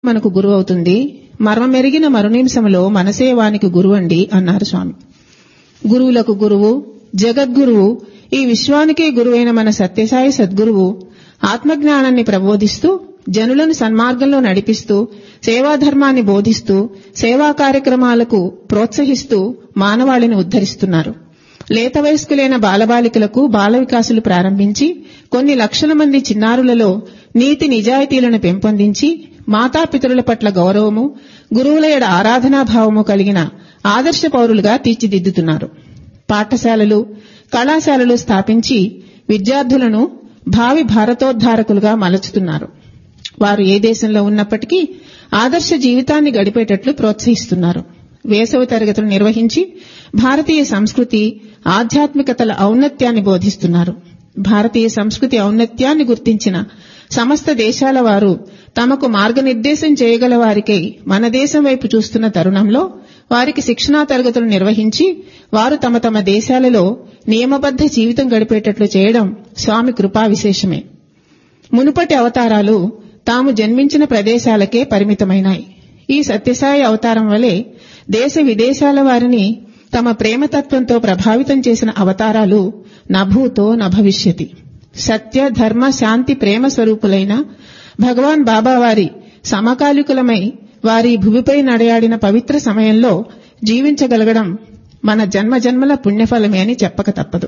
మనకు గురువు అవుతుంది మర్మమెరిగిన మరునిమిషంలో మనసే వానికి గురువండి అన్నారు స్వామి గురువులకు గురువు జగద్గురువు ఈ విశ్వానికే గురువైన మన సత్యసాయి సద్గురువు ఆత్మజ్ఞానాన్ని ప్రబోధిస్తూ జనులను సన్మార్గంలో నడిపిస్తూ సేవాధర్మాన్ని బోధిస్తూ సేవా కార్యక్రమాలకు ప్రోత్సహిస్తూ మానవాళిని ఉద్ధరిస్తున్నారు లేత వయస్కులైన బాలబాలికలకు బాల వికాసులు ప్రారంభించి కొన్ని లక్షల మంది చిన్నారులలో నీతి నిజాయితీలను పెంపొందించి మాతాపితరుల పట్ల గౌరవము గురువుల ఎడ ఆరాధనాభావము కలిగిన ఆదర్శ పౌరులుగా తీర్చిదిద్దుతున్నారు పాఠశాలలు కళాశాలలు స్థాపించి విద్యార్థులను భావి భారతోద్ధారకులుగా మలచుతున్నారు వారు ఏ దేశంలో ఉన్నప్పటికీ ఆదర్శ జీవితాన్ని గడిపేటట్లు ప్రోత్సహిస్తున్నారు వేసవి తరగతులు నిర్వహించి భారతీయ సంస్కృతి ఆధ్యాత్మికతల ఔన్నత్యాన్ని బోధిస్తున్నారు భారతీయ సంస్కృతి ఔన్నత్యాన్ని గుర్తించిన సమస్త దేశాల వారు తమకు మార్గనిర్దేశం చేయగల వారికై మన దేశం వైపు చూస్తున్న తరుణంలో వారికి శిక్షణా తరగతులు నిర్వహించి వారు తమ తమ దేశాలలో నియమబద్ధ జీవితం గడిపేటట్లు చేయడం స్వామి కృపా విశేషమే మునుపటి అవతారాలు తాము జన్మించిన ప్రదేశాలకే పరిమితమైనాయి ఈ సత్యసాయి అవతారం వలె దేశ విదేశాల వారిని తమ ప్రేమతత్వంతో ప్రభావితం చేసిన అవతారాలు నభూతో నభవిష్యతి సత్య ధర్మ శాంతి ప్రేమ స్వరూపులైన భగవాన్ బాబా వారి సమకాలికులమై వారి భూమిపై నడయాడిన పవిత్ర సమయంలో జీవించగలగడం మన జన్మ జన్మల పుణ్యఫలమే అని చెప్పక తప్పదు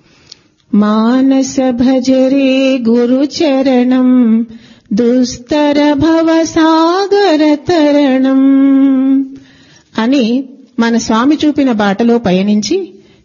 మానస భజరే గురు చరణం దుస్తర భవ సాగర తరణం అని మన స్వామి చూపిన బాటలో పయనించి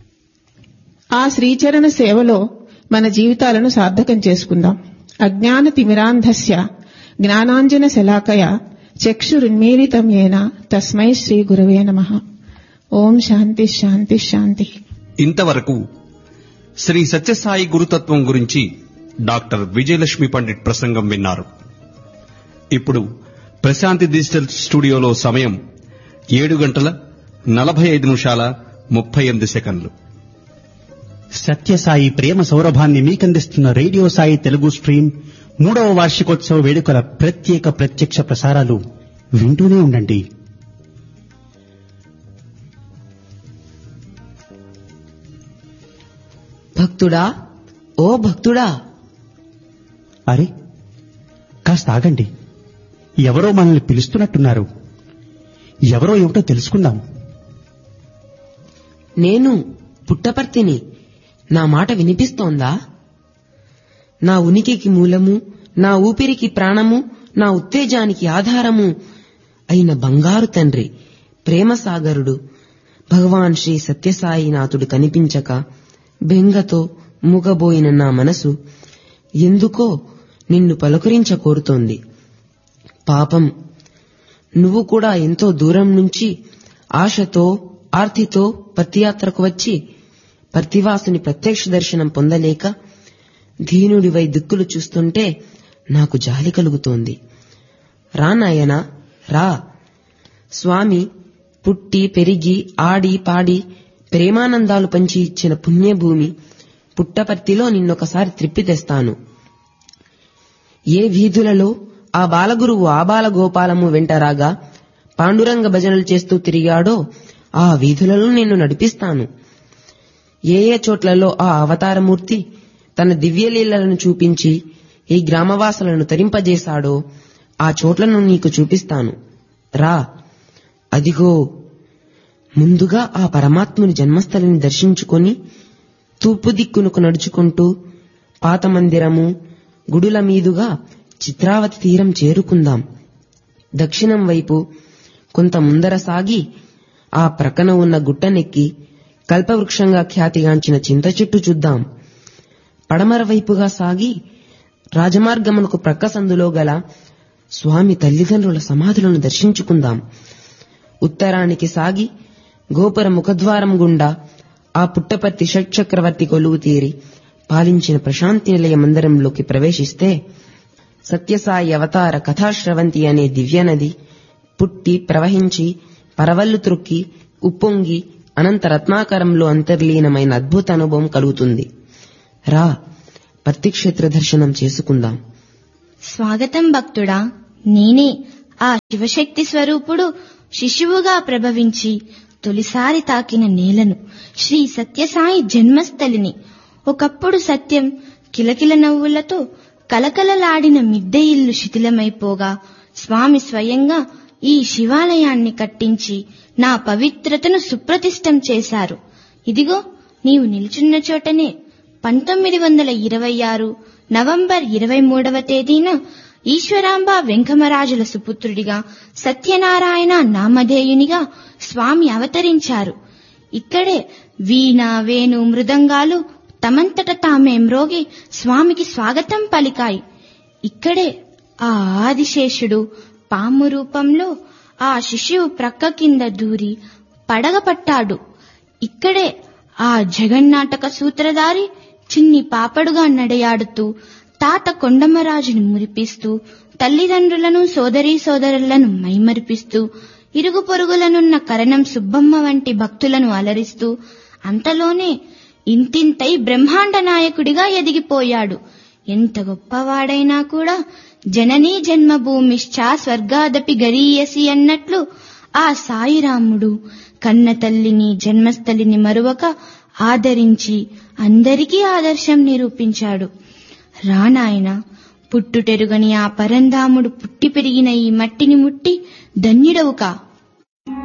ఆ శ్రీచరణ సేవలో మన జీవితాలను సార్థకం చేసుకుందాం అజ్ఞాన తిమిరాంధస్య జ్ఞానాంజన శలాకయ చక్షురున్మీలితం ఏన తస్మై శ్రీ గురవే నమ ఓం శాంతి శాంతి శాంతి ఇంతవరకు శ్రీ సత్యసాయి గురుతత్వం గురించి డాక్టర్ విజయలక్ష్మి పండిట్ ప్రసంగం విన్నారు ఇప్పుడు ప్రశాంతి డిజిటల్ స్టూడియోలో సమయం ఏడు గంటల నలభై ఐదు నిమిషాల ముప్పై ఎనిమిది సెకండ్లు సత్యసాయి ప్రేమ సౌరభాన్ని మీకందిస్తున్న రేడియో సాయి తెలుగు స్ట్రీమ్ మూడవ వార్షికోత్సవ వేడుకల ప్రత్యేక ప్రత్యక్ష ప్రసారాలు వింటూనే ఉండండి భక్తుడా ఓ భక్తుడా అరే కాస్త ఆగండి ఎవరో మనల్ని పిలుస్తున్నట్టున్నారు ఎవరో ఏమిటో తెలుసుకుందాం నేను పుట్టపర్తిని నా మాట వినిపిస్తోందా నా ఉనికికి మూలము నా ఊపిరికి ప్రాణము నా ఉత్తేజానికి ఆధారము అయిన బంగారు తండ్రి ప్రేమసాగరుడు భగవాన్ శ్రీ సత్యసాయినాథుడు కనిపించక బెంగతో మూగబోయిన నా మనసు ఎందుకో నిన్ను పలుకరించ కోరుతోంది పాపం నువ్వు కూడా ఎంతో దూరం నుంచి ఆశతో ఆర్తితో పత్తియాత్రకు వచ్చి పర్తివాసుని ప్రత్యక్ష దర్శనం పొందలేక దీనుడివై దిక్కులు చూస్తుంటే నాకు జాలి కలుగుతోంది రా నాయనా రా స్వామి పుట్టి పెరిగి ఆడి పాడి ప్రేమానందాలు పంచి ఇచ్చిన పుణ్యభూమి పుట్టపర్తిలో నిన్నొకసారి త్రిప్పి తెస్తాను ఏ వీధులలో ఆ బాలగురువు ఆబాల గోపాలము వెంటరాగా పాండురంగ భజనలు చేస్తూ తిరిగాడో ఆ వీధులలో నిన్ను నడిపిస్తాను ఏ ఏ చోట్లలో ఆ అవతారమూర్తి తన దివ్యలీలలను చూపించి ఈ గ్రామవాసులను తరింపజేశాడో ఆ చోట్లను నీకు చూపిస్తాను రా అదిగో ముందుగా ఆ పరమాత్ముని జన్మస్థలిని దర్శించుకొని తూర్పు దిక్కునకు నడుచుకుంటూ పాత మందిరము గుడుల మీదుగా చిత్రావతి తీరం చేరుకుందాం దక్షిణం వైపు కొంత ముందర సాగి ఆ ప్రక్కన ఉన్న గుట్టనెక్కి కల్పవృక్షంగా ఖ్యాతిగాంచిన చింత చెట్టు చూద్దాం పడమర వైపుగా సాగి రాజమార్గమునకు ప్రక్క సందులో గల స్వామి తల్లిదండ్రుల సమాధులను దర్శించుకుందాం ఉత్తరానికి సాగి గోపుర ముఖద్వారం గుండా ఆ పుట్టపర్తి షట్చక్రవర్తి కొలువు తీరి పాలించిన ప్రశాంతి నిలయ మందిరంలోకి ప్రవేశిస్తే సత్యసాయి అవతార కథాశ్రవంతి అనే దివ్యనది పుట్టి ప్రవహించి పరవళ్లు త్రొక్కి ఉప్పొంగి అనంత రత్నాకరంలో అంతర్లీనమైన అద్భుత అనుభవం కలుగుతుంది రా పర్తిక్షేత్ర దర్శనం చేసుకుందాం స్వాగతం భక్తుడా నేనే ఆ శివశక్తి స్వరూపుడు శిశువుగా ప్రభవించి తొలిసారి తాకిన నేలను శ్రీ సత్యసాయి జన్మస్థలిని ఒకప్పుడు సత్యం కిలకిల నవ్వులతో కలకలలాడిన మిద్దె ఇల్లు శిథిలమైపోగా స్వామి స్వయంగా ఈ శివాలయాన్ని కట్టించి నా పవిత్రతను సుప్రతిష్టం చేశారు ఇదిగో నీవు నిల్చున్న చోటనే పంతొమ్మిది వందల ఇరవై ఆరు నవంబర్ ఇరవై మూడవ తేదీన ఈశ్వరాంబ వెంకమరాజుల సుపుత్రుడిగా సత్యనారాయణ నామధేయునిగా స్వామి అవతరించారు ఇక్కడే వీణ వేణు మృదంగాలు తమంతట తామే మ్రోగి స్వామికి స్వాగతం పలికాయి ఇక్కడే ఆ ఆదిశేషుడు పాము రూపంలో ఆ శిశువు ప్రక్క కింద దూరి పడగపట్టాడు ఇక్కడే ఆ జగన్నాటక సూత్రధారి చిన్ని పాపడుగా నడయాడుతూ తాత కొండమరాజును మురిపిస్తూ తల్లిదండ్రులను సోదరీ సోదరులను మైమరిపిస్తూ ఇరుగు పొరుగులనున్న కరణం సుబ్బమ్మ వంటి భక్తులను అలరిస్తూ అంతలోనే ఇంతింతై బ్రహ్మాండ నాయకుడిగా ఎదిగిపోయాడు ఎంత గొప్పవాడైనా కూడా జననీ జన్మభూమిశ్చా స్వర్గాదపి గరీయసి అన్నట్లు ఆ సాయిరాముడు కన్న తల్లిని జన్మస్థలిని మరువక ఆదరించి అందరికీ ఆదర్శం నిరూపించాడు రానాయన పుట్టుటెరుగని ఆ పరంధాముడు పుట్టి పెరిగిన ఈ మట్టిని ముట్టి ధన్యుడవుకా